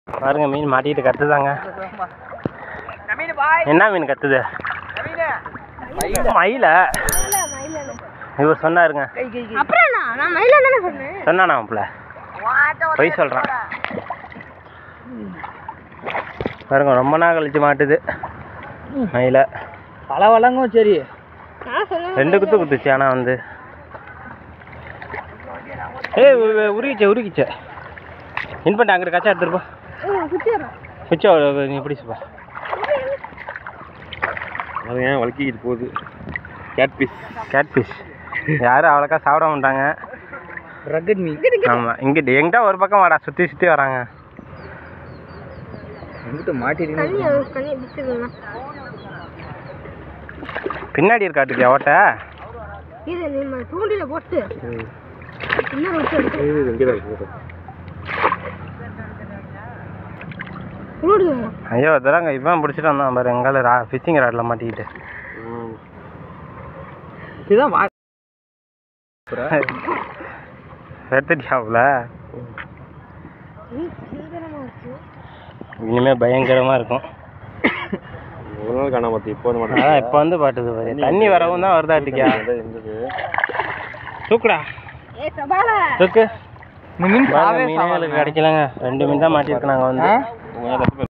பாருங்க மீன் மாட்டிக்கிட்டு கத்துதாங்க என்ன மீன் கத்துது மயில இவர் சொன்னாருங்க அப்புறம் என்ன நான் மயில தானே சொன்னேன் சொன்னானா மாப்பிள்ள பொய் சொல்கிறான் பாருங்க ரொம்ப நாள் கழிச்சு மாட்டுது மயில பல வளங்கும் சரி நான் சொன்னேன் ரெண்டு குத்து குத்துச்சு ஆனால் வந்து ஏய் உ- உ- உருகிச்சே உருகிச்சே இன் பண்ணிட்டு அங்கிட்டு கச்சா எடுத்துருப்பா குத்திடுறேன் சுச்சா நீ பிடிச்சுப்பா அது ஏன் வளர்க்கிட்டு போகுது கேட் பீஸ் கேட் ஃபிஷ் யாரும் அவ்வளோக்கா சாப்பிட மாட்டாங்க ரகட் மீன் ஆமாம் இங்கிட்டு எங்கிட்ட ஒரு பக்கம் வாடா சுற்றி சுற்றி வராங்க எங்கிட்ட மாட்டிருக்கு தண்ணி தண்ணி பிடிச்சிருங்க பின்னாடி இருக்காட்டுக்கு ஓட்ட இது நம்ம தூண்டில போட்டு இன்னொரு விட்டு எடுத்து இங்கே தான் இருக்கு உருடுங்க ஐயோ இதெல்லாம் இவன் பிடிச்சிட்டு வந்தான் பாரு எங்கால ரா ஃபிஷிங் ராடில் மாட்டிக்கிட்டு இதுதான் மா எடுத்துட்டியாவுல பயங்கரமா இருக்கு இனிமே பயங்கரமாக இருக்கும் ஒரு நாள் காணாம பார்த்து இப்போ வந்து அதான் இப்போ வந்து பாட்டுது பாரு தண்ணி வரவும் தான் வருதாட்டிக்கா இருந்தது தூக்குடா ஏ சபால தூக்கு இந்த மீன் பாருங்க, மீனே எங்களுக்கு கிடைக்கலங்க ரெண்டு மீன் தான் மாட்டியிருக்கு நாங்கள் வந்து ஆ? உங்க